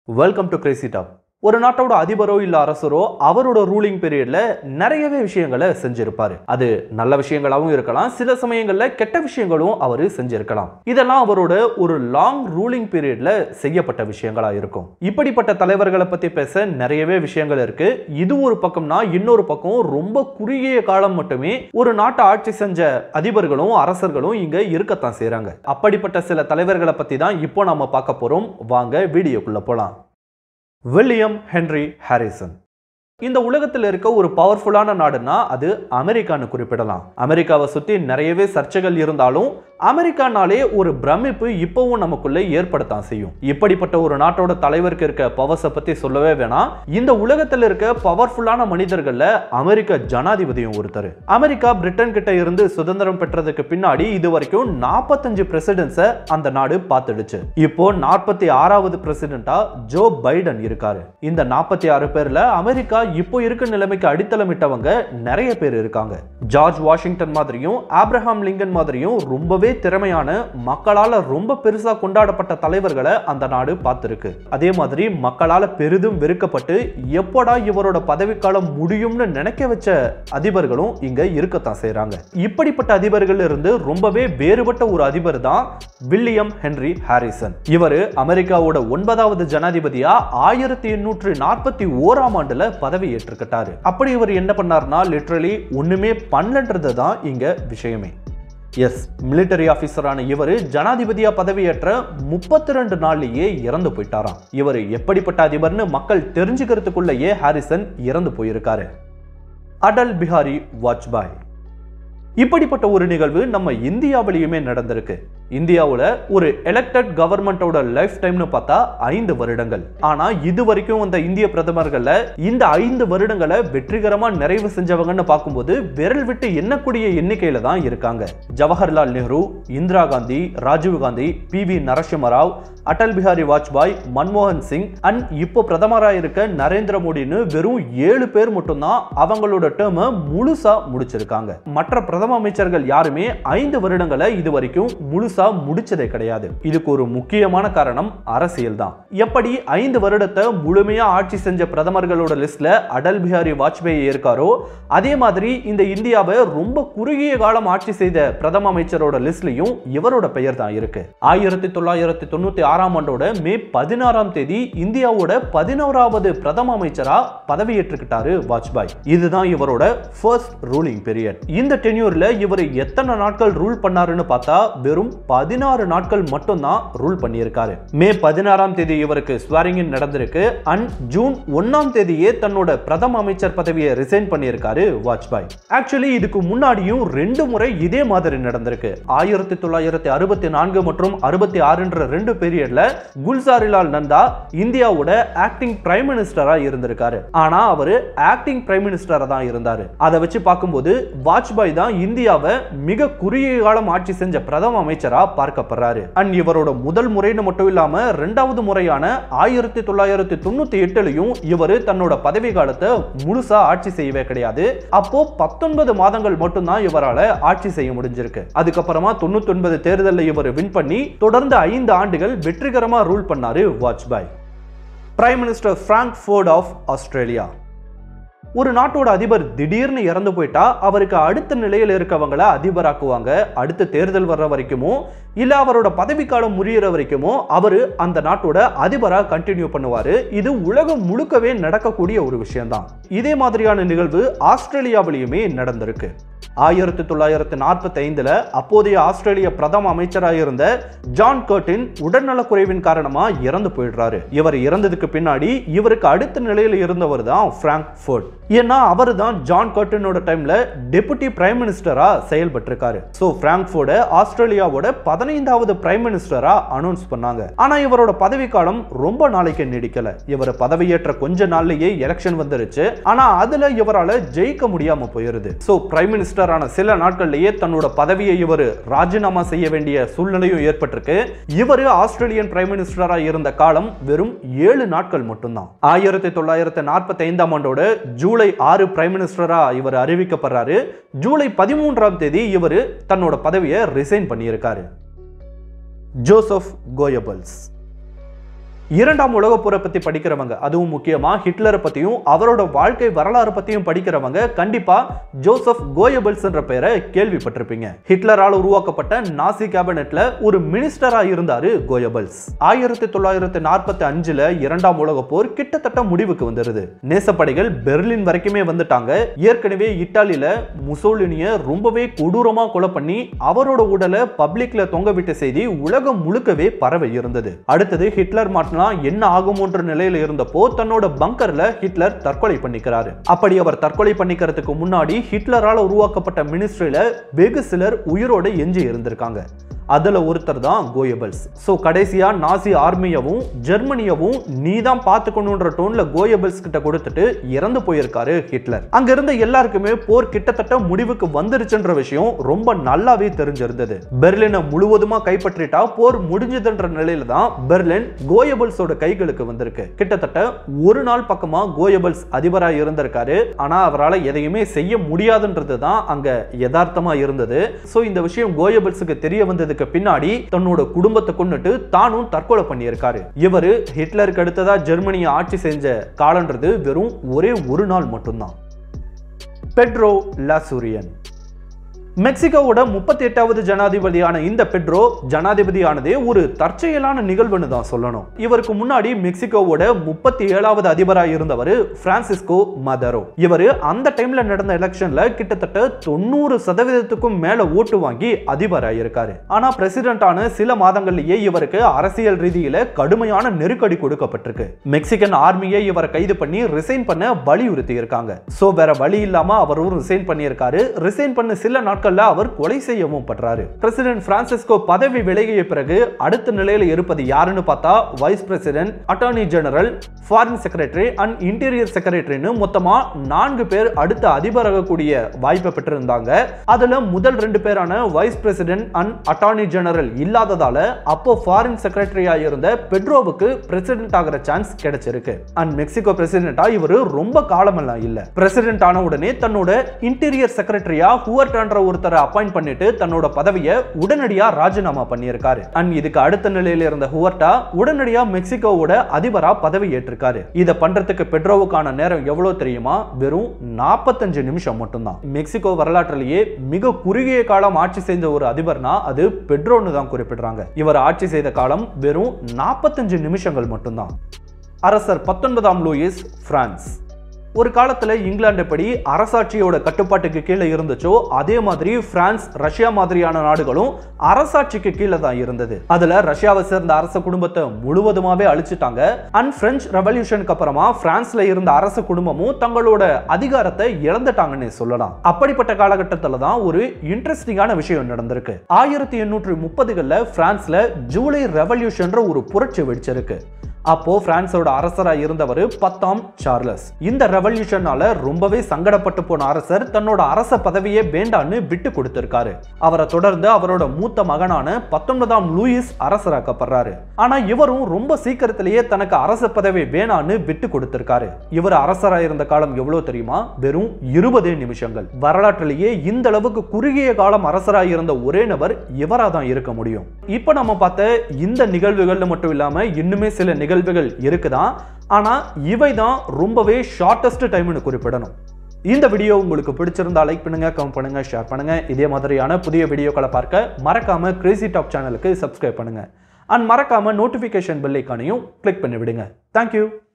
welcome to Crazy top ஒரு நாட்டோட அதிபரோ இல்ல அரசரோ அவரோட ரூலிங் பீரியட்ல நிறையவே விஷயங்களை செஞ்சிருப்பாரு அது நல்ல விஷயங்களாகவும் இருக்கலாம் சில சமயங்கள்ல கெட்ட விஷயங்களும் அவரு செஞ்சிருக்கலாம் இதெல்லாம் அவரோட ஒரு லாங் ரூலிங் பீரியட்ல செய்யப்பட்ட விஷயங்களா இருக்கும் இப்படிப்பட்ட தலைவர்களை பத்தி பேச நிறையவே விஷயங்கள் இருக்கு இது ஒரு பக்கம்னா இன்னொரு பக்கம் ரொம்ப குறுகிய காலம் மட்டுமே ஒரு நாட்டை ஆட்சி செஞ்ச அதிபர்களும் அரசர்களும் இங்க இருக்கத்தான் செய்றாங்க அப்படிப்பட்ட சில தலைவர்களை பத்தி தான் இப்போ நாம பார்க்க போறோம் வாங்க வீடியோக்குள்ள போலாம் வில்லியம் ஹென்ரி ஹாரிசன் இந்த உலகத்தில் இருக்க ஒரு பவர்ஃபுல்லான நாடுனா அது அமெரிக்கான்னு குறிப்பிடலாம் அமெரிக்காவை சுத்தி நிறையவே சர்ச்சைகள் இருந்தாலும் அமெரிக்கானாலே ஒரு பிரமிப்பு இப்பவும் நமக்குள்ள ஏற்படத்தான் செய்யும் இப்படிப்பட்ட ஒரு நாட்டோட தலைவருக்கு இருக்க பவர்ஸை பத்தி சொல்லவே வேணாம் இந்த உலகத்தில் இருக்க பவர்ஃபுல்லான மனிதர்கள்ல அமெரிக்க ஜனாதிபதியும் ஒருத்தர் அமெரிக்கா பிரிட்டன் கிட்ட இருந்து சுதந்திரம் பெற்றதுக்கு பின்னாடி இது வரைக்கும் நாற்பத்தஞ்சு பிரசிடென்ட்ஸை அந்த நாடு பார்த்துடுச்சு இப்போ நாற்பத்தி ஆறாவது பிரசிடென்டா ஜோ பைடன் இருக்காரு இந்த நாற்பத்தி ஆறு பேர்ல அமெரிக்கா இப்போ இருக்க நிலைமைக்கு அடித்தளமிட்டவங்க நிறைய பேர் இருக்காங்க ஜார்ஜ் வாஷிங்டன் மாதிரியும் ஆப்ரஹாம் லிங்கன் மாதிரியும் ரொம்பவே திறமையான மக்களால ரொம்ப பெருசா கொண்டாடப்பட்ட தலைவர்களை அந்த நாடு பார்த்திருக்கு அதே மாதிரி மக்களால பெரிதும் வெறுக்கப்பட்டு எப்படா இவரோட பதவிக்காலம் முடியும்னு நினைக்க வச்ச அதிபர்களும் இங்க இருக்கத்தான் செய்றாங்க இப்படிப்பட்ட அதிபர்கள் இருந்து ரொம்பவே வேறுபட்ட ஒரு அதிபர் தான் வில்லியம் ஹென்ரி ஹாரிசன் இவர் அமெரிக்காவோட ஒன்பதாவது ஜனாதிபதியா ஆயிரத்தி எண்ணூற்று நாற்பத்தி ஓராம் ஆண்டுல பதவி ஏற்றுக்கிட்டாரு அப்படி இவர் என்ன பண்ணார்னா லிட்ரலி ஒண்ணுமே பண்ணலன்றது தான் இங்க விஷயமே எஸ் மிலிட்டரி ஆபீசரான இவர் ஜனாதிபதியா பதவியேற்ற முப்பத்தி ரெண்டு நாள்லயே இறந்து போயிட்டாராம் இவர் எப்படிப்பட்ட அதிபர்னு மக்கள் தெரிஞ்சுக்கிறதுக்குள்ளேயே ஹாரிசன் இறந்து போயிருக்காரு அடல் பிஹாரி வாஜ்பாய் இப்படிப்பட்ட ஒரு நிகழ்வு நம்ம இந்தியாவிலையுமே நடந்திருக்கு இந்தியாவில் ஒரு எலெக்டட் கவர்மெண்டோட லைஃப் டைம்னு பார்த்தா ஐந்து வருடங்கள் ஆனா இது வரைக்கும் வந்த இந்திய பிரதமர்கள்ல இந்த ஐந்து வருடங்களை வெற்றிகரமா நிறைவு செஞ்சவங்கன்னு பார்க்கும்போது விரல் விட்டு எண்ணக்கூடிய எண்ணிக்கையில தான் இருக்காங்க ஜவஹர்லால் நேரு இந்திரா காந்தி ராஜீவ் காந்தி பி வி நரசிம்மராவ் அடல் பிஹாரி வாஜ்பாய் மன்மோகன் சிங் அண்ட் இப்போ பிரதமராக இருக்க நரேந்திர மோடின்னு வெறும் ஏழு பேர் மட்டும்தான் அவங்களோட டேர்மை முழுசா முடிச்சிருக்காங்க மற்ற பிரதம அமைச்சர்கள் யாருமே ஐந்து வருடங்களை இது வரைக்கும் முழுசா முடிச்சதே கிடையாது இதுக்கு ஒரு முக்கியமான காரணம் அரசியல் தான் எப்படி ஐந்து வருடத்தை முழுமையா ஆட்சி செஞ்ச பிரதமர்களோட லிஸ்ட்ல அடல் பிஹாரி வாஜ்பாய் இருக்காரோ அதே மாதிரி இந்த இந்தியாவை ரொம்ப குறுகிய காலம் ஆட்சி செய்த பிரதம அமைச்சரோட லிஸ்ட்லயும் இவரோட பெயர் தான் இருக்கு ஆயிரத்தி தொள்ளாயிரத்தி தொண்ணூத்தி ஆறாம் ஆண்டோட மே பதினாறாம் தேதி இந்தியாவோட பதினோராவது பிரதம அமைச்சரா பதவியேற்றுக்கிட்டாரு வாஜ்பாய் இதுதான் இவரோட ஃபர்ஸ்ட் ரூலிங் பீரியட் இந்த டென்யூர்ல இவர் எத்தனை நாட்கள் ரூல் பண்ணாருன்னு பார்த்தா வெறும் பதினாறு நாட்கள் மட்டும்தான் ரூல் பண்ணியிருக்காரு மே பதினாறாம் தேதி இவருக்கு ஸ்வாரிங் நடந்திருக்கு அண்ட் ஜூன் ஒன்னாம் தேதியே தன்னோட பிரதம அமைச்சர் பதவியை ரிசைன் பண்ணியிருக்காரு வாஜ்பாய் ஆக்சுவலி இதுக்கு முன்னாடியும் ரெண்டு முறை இதே மாதிரி நடந்திருக்கு ஆயிரத்தி தொள்ளாயிரத்தி அறுபத்தி நான்கு மற்றும் அறுபத்தி ஆறுன்ற ரெண்டு பீரியட்ல குல்சாரிலால் நந்தா இந்தியாவோட ஆக்டிங் பிரைம் மினிஸ்டரா இருந்திருக்காரு ஆனா அவரு ஆக்டிங் பிரைம் மினிஸ்டரா தான் இருந்தாரு அதை வச்சு பார்க்கும்போது வாஜ்பாய் தான் இந்தியாவை மிக குறுகிய காலம் ஆட்சி செஞ்ச பிரதம அமைச்சரா பார்க்கப்படுறாரு அண்ட் இவரோட முதல் முறைன்னு மட்டும் இல்லாம ரெண்டாவது முறையான ஆயிரத்தி தொள்ளாயிரத்தி தொண்ணூத்தி எட்டுலயும் இவர் தன்னோட பதவி காலத்தை முழுசா ஆட்சி செய்யவே கிடையாது அப்போ பத்தொன்பது மாதங்கள் மட்டும்தான் இவரால ஆட்சி செய்ய முடிஞ்சிருக்கு அதுக்கப்புறமா தொண்ணூத்தி ஒன்பது தேர்தலில் இவர் வின் பண்ணி தொடர்ந்து ஐந்து ஆண்டுகள் வெற்றிகரமா ரூல் பண்ணாரு Vajpayee prime minister Frank Forde of Australia ஒரு நாட்டோட அதிபர் திடீர்னு இறந்து போயிட்டா அவருக்கு அடுத்த நிலையில் இருக்கவங்கள அதிபராக்குவாங்க அடுத்த தேர்தல் வர்ற வரைக்குமோ இல்ல அவரோட பதவிக்காலம் முடியிற வரைக்குமோ அவரு அந்த நாட்டோட அதிபரா கண்டினியூ பண்ணுவாரு இது உலகம் முழுக்கவே நடக்கக்கூடிய ஒரு விஷயம்தான் இதே மாதிரியான நிகழ்வு ஆஸ்திரேலியாவிலையுமே நடந்திருக்கு ஆயிரத்தி தொள்ளாயிரத்தி நாற்பத்தி ஐந்துல அப்போதைய ஆஸ்திரேலிய பிரதம அமைச்சராக இருந்த ஜான் கர்டின் உடல்நலக்குறைவின் காரணமா இறந்து போயிடுறாரு இவர் இறந்ததுக்கு பின்னாடி இவருக்கு அடுத்த நிலையில் இருந்தவர் தான் பிராங்க் ஃபோர்ட் ஏன்னா அவர் தான் ஜான் கர்டினோட டைம்ல டெபுட்டி பிரைம் மினிஸ்டரா செயல்பட்டிருக்காரு ஸோ பிராங்க் ஃபோர்டை ஆஸ்திரேலியாவோட பதினைந்தாவது பிரைம் மினிஸ்டரா அனௌன்ஸ் பண்ணாங்க ஆனா இவரோட பதவிக்காலம் ரொம்ப நாளைக்கு நீடிக்கல இவர் பதவியேற்ற கொஞ்ச நாள்லயே எலெக்ஷன் வந்துருச்சு ஆனா அதுல இவரால ஜெயிக்க முடியாம போயிருது ஸோ பிரைம் மினிஸ்டரான சில நாட்கள்லயே தன்னோட பதவியை இவர் ராஜினாமா செய்ய வேண்டிய சூழ்நிலையும் ஏற்பட்டிருக்கு இவர் ஆஸ்திரேலியன் பிரைம் மினிஸ்டரா இருந்த காலம் வெறும் ஏழு நாட்கள் மட்டும்தான் ஆயிரத்தி தொள்ளாயிரத்தி நாற்பத்தி ஐந்தாம் ஆண்டோட ஜூலை ஆறு பிரைம் மினிஸ்டரா இவர் அறிவிக்கப்படுறாரு ஜூலை பதிமூன்றாம் தேதி இவர் தன்னோட பதவியை ரிசைன் பண்ணியிருக்காரு ஜோசப் கோயபல்ஸ் இரண்டாம் உலக போரை பத்தி படிக்கிறவங்க அதுவும் முக்கியமா ஹிட்லரை பத்தியும் அவரோட வாழ்க்கை வரலாறு பத்தியும் படிக்கிறவங்க கண்டிப்பா ஜோசப் கோயபல்ஸ் என்ற பெயரை கேள்விப்பட்டிருப்பீங்க ஹிட்லரால் உருவாக்கப்பட்ட நாசி கேபினெட்ல ஒரு மினிஸ்டரா இருந்தாரு கோயபல்ஸ் ஆயிரத்தி தொள்ளாயிரத்தி நாற்பத்தி அஞ்சுல இரண்டாம் உலக போர் கிட்டத்தட்ட முடிவுக்கு வந்துருது நேசப்படைகள் பெர்லின் வரைக்குமே வந்துட்டாங்க ஏற்கனவே இத்தாலியில முசோலினிய ரொம்பவே கொடூரமா கொலை பண்ணி அவரோட உடலை பப்ளிக்ல தொங்க விட்ட செய்தி உலகம் முழுக்கவே பரவ இருந்தது அடுத்தது ஹிட்லர் மாட்டினா என்ன ஆகுமோன்ற நிலையில இருந்தப்போ தன்னோட பங்கர்ல ஹிட்லர் தற்கொலை பண்ணிக்கிறாரு அப்படி அவர் தற்கொலை பண்ணிக்கிறதுக்கு முன்னாடி ஹிட்லரால உருவாக்கப்பட்ட மினிஸ்ட்ரியில வெகு சிலர் உயிரோட எஞ்சி இருந்திருக்காங்க அதுல ஒருத்தர் தான் கோயபல்ஸ் சோ கடைசியா நாசி ஆர்மியவும் ஜெர்மனியவும் நீ தான் பாத்துக்கணுன்ற டோன்ல கோயபல்ஸ் கிட்ட கொடுத்துட்டு இறந்து போயிருக்காரு ஹிட்லர் அங்க இருந்த எல்லாருக்குமே போர் கிட்டத்தட்ட முடிவுக்கு வந்துருச்சுன்ற விஷயம் ரொம்ப நல்லாவே தெரிஞ்சிருந்தது பெர்லினை முழுவதுமா கைப்பற்றிட்டா போர் முடிஞ்சதுன்ற நிலையில தான் பெர்லின் கோயபல்ஸோட கைகளுக்கு வந்திருக்கு கிட்டத்தட்ட ஒரு நாள் பக்கமா கோயபல்ஸ் அதிபரா இருந்திருக்காரு ஆனா அவரால் எதையுமே செய்ய முடியாதுன்றது தான் அங்க யதார்த்தமா இருந்தது சோ இந்த விஷயம் கோயபல்ஸுக்கு தெரிய வந்ததுக்கு பின்னாடி தன்னோட குடும்பத்தை கொண்டுட்டு தானும் தற்கொலை பண்ணியிருக்காரு இவரு ஹிட்லருக்கு அடுத்ததா ஜெர்மனியை ஆட்சி செஞ்ச காலன்றது வெறும் ஒரே ஒரு நாள் மட்டும்தான் பெட்ரோ லாசூரியன் மெக்சிகோவோட முப்பத்தி எட்டாவது ஜனாதிபதியான இந்த பெட்ரோ ஜனாதிபதியானதே ஒரு தற்செயலான நிகழ்வுன்னு தான் சொல்லணும் இவருக்கு முன்னாடி மெக்சிகோவோட முப்பத்தி ஏழாவது அதிபராக இருந்தவர் பிரான்சிஸ்கோ மதரோ இவர் அந்த டைம்ல நடந்த எலெக்ஷன்ல கிட்டத்தட்ட தொண்ணூறு சதவீதத்துக்கும் மேல ஓட்டு வாங்கி அதிபராக இருக்காரு ஆனா பிரசிடென்டான சில மாதங்கள்லயே இவருக்கு அரசியல் ரீதியில கடுமையான நெருக்கடி கொடுக்கப்பட்டிருக்கு மெக்சிகன் ஆர்மியை இவரை கைது பண்ணி ரிசைன் பண்ண வலியுறுத்தி இருக்காங்க சோ வேற வழி இல்லாம அவரும் ரிசைன் பண்ணியிருக்காரு ரிசைன் பண்ண சில நாட்கள்ல அவர் கொலை செய்யவும் படுறாரு பிரசிடென்ட் பிரான்சிஸ்கோ பதவி விலகிய பிறகு அடுத்த நிலையில இருப்பது யாருன்னு பார்த்தா vice president attorney general foreign secretary and interior செக்ரட்டரின்னு மொத்தமா நான்கு பேர் அடுத்த அதிபராகக்கூடிய வாய்ப்பை பெற்றிருந்தாங்க அதுல முதல் ரெண்டு பேரான vice president and attorney general இல்லாததால அப்போ ஃபாரின் செக்ரட்டரியா இருந்த பெட்ரோவுக்கு பிரசிடென்ட் ஆகிற சான்ஸ் கிடைச்சிருக்கு அண்ட் மெக்சிகோ பிரசிடென்டா இவரு ரொம்ப காலமெல்லாம் இல்ல பிரசிடென்ட் ஆன உடனே தன்னோட இன்டீரியர் செக்ரட்டரியா ஹூவர்டான்ற ஒருத்தரை அப்பாயிண்ட் பண்ணிட்டு தன்னோட பதவியை உடனடியா ராஜினாமா பண்ணியிருக்காரு அண்ட் இதுக்கு அடுத்த நிலையில இருந்த ஹுவர்டா உடனடியா மெக்சிகோவோட அதிபரா பதவி ஏற்றிருக்காரு இதை பண்றதுக்கு பெட்ரோவுக்கான நேரம் எவ்வளவு தெரியுமா வெறும் நாற்பத்தஞ்சு நிமிஷம் மட்டும்தான் மெக்சிகோ வரலாற்றிலேயே மிக குறுகிய காலம் ஆட்சி செய்த ஒரு அதிபர்னா அது பெட்ரோன்னு தான் குறிப்பிடுறாங்க இவர் ஆட்சி செய்த காலம் வெறும் நாற்பத்தஞ்சு நிமிஷங்கள் மட்டும்தான் அரசர் பத்தொன்பதாம் லூயிஸ் பிரான்ஸ் ஒரு காலத்துல இங்கிலாந்து படி அரசாட்சியோட கட்டுப்பாட்டுக்கு கீழே இருந்துச்சோ அதே மாதிரி பிரான்ஸ் ரஷ்யா மாதிரியான நாடுகளும் அரசாட்சிக்கு கீழே தான் இருந்தது அதுல ரஷ்யாவை சேர்ந்த அரச குடும்பத்தை முழுவதுமாவே அழிச்சிட்டாங்க அண்ட் பிரெஞ்சு ரெவல்யூஷனுக்கு அப்புறமா பிரான்ஸ்ல இருந்த அரச குடும்பமும் தங்களோட அதிகாரத்தை இழந்துட்டாங்கன்னு சொல்லலாம் அப்படிப்பட்ட காலகட்டத்தில் தான் ஒரு இன்ட்ரெஸ்டிங்கான விஷயம் நடந்திருக்கு ஆயிரத்தி எண்ணூற்றி முப்பதுகளில் பிரான்ஸ்ல ஜூலை ரெவல்யூஷன்ற ஒரு புரட்சி வெடிச்சிருக்கு அப்போ பிரான்ஸோட அரசரா இருந்தவர் பத்தாம் சார்லஸ் இந்த ரெவல்யூஷனால ரொம்பவே சங்கடப்பட்டு போன அரசர் தன்னோட அரச பதவியே வேண்டான்னு விட்டு கொடுத்திருக்காரு அவரை தொடர்ந்து அவரோட மூத்த மகனான பத்தொன்பதாம் லூயிஸ் அரசராக்கப்படுறாரு ஆனா இவரும் ரொம்ப சீக்கிரத்திலேயே தனக்கு அரச பதவி வேணான்னு விட்டு கொடுத்திருக்காரு இவர் அரசரா இருந்த காலம் எவ்வளவு தெரியுமா வெறும் இருபதே நிமிஷங்கள் வரலாற்றிலேயே இந்த அளவுக்கு குறுகிய காலம் அரசரா இருந்த ஒரே நபர் இவரா தான் இருக்க முடியும் இப்போ நம்ம பார்த்த இந்த நிகழ்வுகள்ல மட்டும் இல்லாம இன்னுமே சில நிகழ்வுகள் இருக்குதான் ஆனா இவை தான் ரொம்பவே ஷார்ட்டஸ்ட் டைம்னு குறிப்பிடணும் இந்த வீடியோ உங்களுக்கு பிடிச்சிருந்தா லைக் பண்ணுங்க கமெண்ட் பண்ணுங்க ஷேர் பண்ணுங்க இதே மாதிரியான புதிய வீடியோக்களை பார்க்க மறக்காம கிரேசி டாப் சேனலுக்கு சப்ஸ்கிரைப் பண்ணுங்க அண்ட் மறக்காம நோட்டிஃபிகேஷன் பெல் ஐக்கானையும் கிளிக் பண்ணி விடுங்க தேங்க்யூ